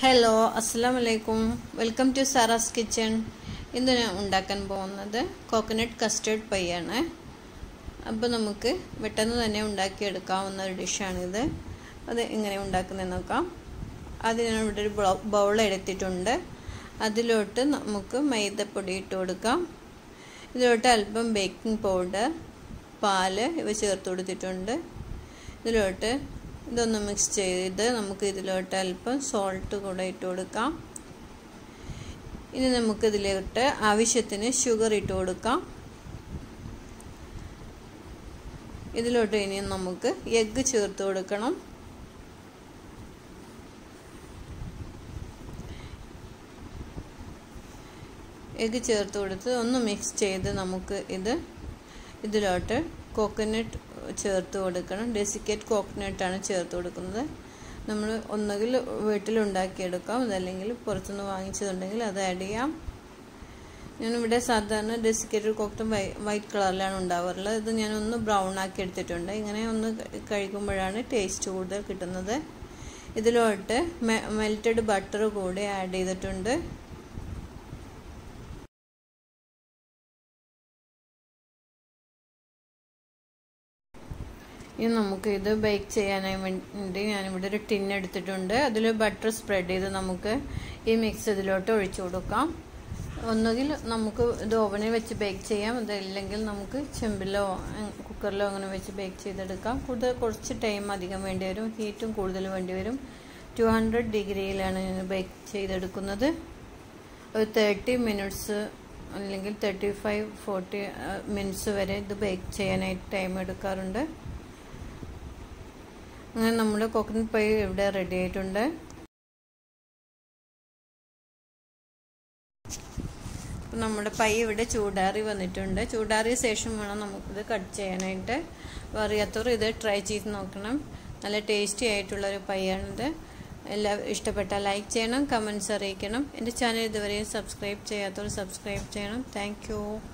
hello അസ്സാം വലൈക്കും welcome to Sara's kitchen ഇന്ന് ഞാൻ ഉണ്ടാക്കാൻ പോകുന്നത് കോക്കനട്ട് കസ്റ്റേർഡ് പൈ ആണ് അപ്പോൾ നമുക്ക് പെട്ടെന്ന് തന്നെ ഉണ്ടാക്കിയെടുക്കാവുന്ന ഒരു ഡിഷാണിത് അത് എങ്ങനെ ഉണ്ടാക്കുന്നതെന്ന് നോക്കാം ആദ്യം ഞാൻ ഇവിടെ ഒരു ബൗൾ എടുത്തിട്ടുണ്ട് അതിലോട്ട് നമുക്ക് മൈദപ്പൊടി ഇട്ട് കൊടുക്കാം ഇതിലോട്ട് അല്പം ബേക്കിംഗ് പൗഡർ പാല് ഇവ ചേർത്ത് കൊടുത്തിട്ടുണ്ട് ഇതിലോട്ട് ഇതൊന്ന് മിക്സ് ചെയ്ത് നമുക്ക് ഇതിലോട്ട് അല്പം സോൾട്ട് കൂടെ ഇട്ട് കൊടുക്കാം ഇനി നമുക്ക് ഇതിലോട്ട് ആവശ്യത്തിന് ഷുഗർ ഇട്ട് കൊടുക്കാം ഇതിലോട്ട് ഇനി നമുക്ക് എഗ്ഗ് ചേർത്ത് കൊടുക്കണം എഗ്ഗ് ചേർത്ത് കൊടുത്ത് ഒന്ന് മിക്സ് ചെയ്ത് നമുക്ക് ഇത് ഇതിലോട്ട് കോക്കനട്ട് ചേർത്ത് കൊടുക്കണം ഡെസിക്കേറ്റ് കോക്കനട്ടാണ് ചേർത്ത് കൊടുക്കുന്നത് നമ്മൾ ഒന്നുകിൽ വീട്ടിലുണ്ടാക്കിയെടുക്കാം അതല്ലെങ്കിൽ പുറത്തുനിന്ന് വാങ്ങിച്ചതുണ്ടെങ്കിൽ അത് ആഡ് ചെയ്യാം ഞാനിവിടെ സാധാരണ ഡെസിക്കേറ്റഡ് കോക്കറ്റം വൈറ്റ് കളറിലാണ് ഉണ്ടാവാറുള്ളത് ഇത് ഞാനൊന്ന് ബ്രൗൺ ആക്കി എടുത്തിട്ടുണ്ട് ഇങ്ങനെ ഒന്ന് കഴിക്കുമ്പോഴാണ് ടേസ്റ്റ് കൂടുതൽ കിട്ടുന്നത് ഇതിലോട്ട് മെൽറ്റഡ് ബട്ടർ കൂടി ആഡ് ചെയ്തിട്ടുണ്ട് ഇനി നമുക്ക് ഇത് ബേക്ക് ചെയ്യാനായി വേണ്ടി ഞാനിവിടെ ഒരു ടിൻ എടുത്തിട്ടുണ്ട് അതിൽ ബട്ടർ സ്പ്രെഡ് ചെയ്ത് നമുക്ക് ഈ മിക്സ് ഇതിലോട്ട് ഒഴിച്ചു കൊടുക്കാം ഒന്നുകിൽ നമുക്ക് ഇത് ഓവനിൽ വെച്ച് ബേക്ക് ചെയ്യാം അതല്ലെങ്കിൽ നമുക്ക് ചെമ്പിലോ കുക്കറിലോ അങ്ങനെ വെച്ച് ബേക്ക് ചെയ്തെടുക്കാം കൂടുതൽ കുറച്ച് ടൈം അധികം വേണ്ടി വരും ഹീറ്റും കൂടുതൽ വേണ്ടി വരും ടു ഹൺഡ്രഡ് ഡിഗ്രിയിലാണ് ഞാൻ ബേക്ക് ചെയ്തെടുക്കുന്നത് ഒരു തേർട്ടി മിനിറ്റ്സ് അല്ലെങ്കിൽ തേർട്ടി ഫൈവ് ഫോർട്ടി മിനിറ്റ്സ് വരെ ഇത് ബേക്ക് ചെയ്യാനായിട്ട് ടൈം എടുക്കാറുണ്ട് അങ്ങനെ നമ്മുടെ കോക്കനട്ട് പൈ ഇവിടെ റെഡി ആയിട്ടുണ്ട് അപ്പം നമ്മുടെ പൈ ഇവിടെ ചൂടാറി വന്നിട്ടുണ്ട് ചൂടാറിയ ശേഷം വേണം നമുക്കിത് കട്ട് ചെയ്യാനായിട്ട് അറിയാത്തവർ ഇത് ട്രൈ ചെയ്ത് നോക്കണം നല്ല ടേസ്റ്റി ആയിട്ടുള്ള ഒരു പൈയാണിത് എല്ലാവരും ഇഷ്ടപ്പെട്ടാൽ ലൈക്ക് ചെയ്യണം കമൻസ് അറിയിക്കണം എൻ്റെ ചാനൽ ഇതുവരെയും സബ്സ്ക്രൈബ് ചെയ്യാത്തവർ സബ്സ്ക്രൈബ് ചെയ്യണം താങ്ക്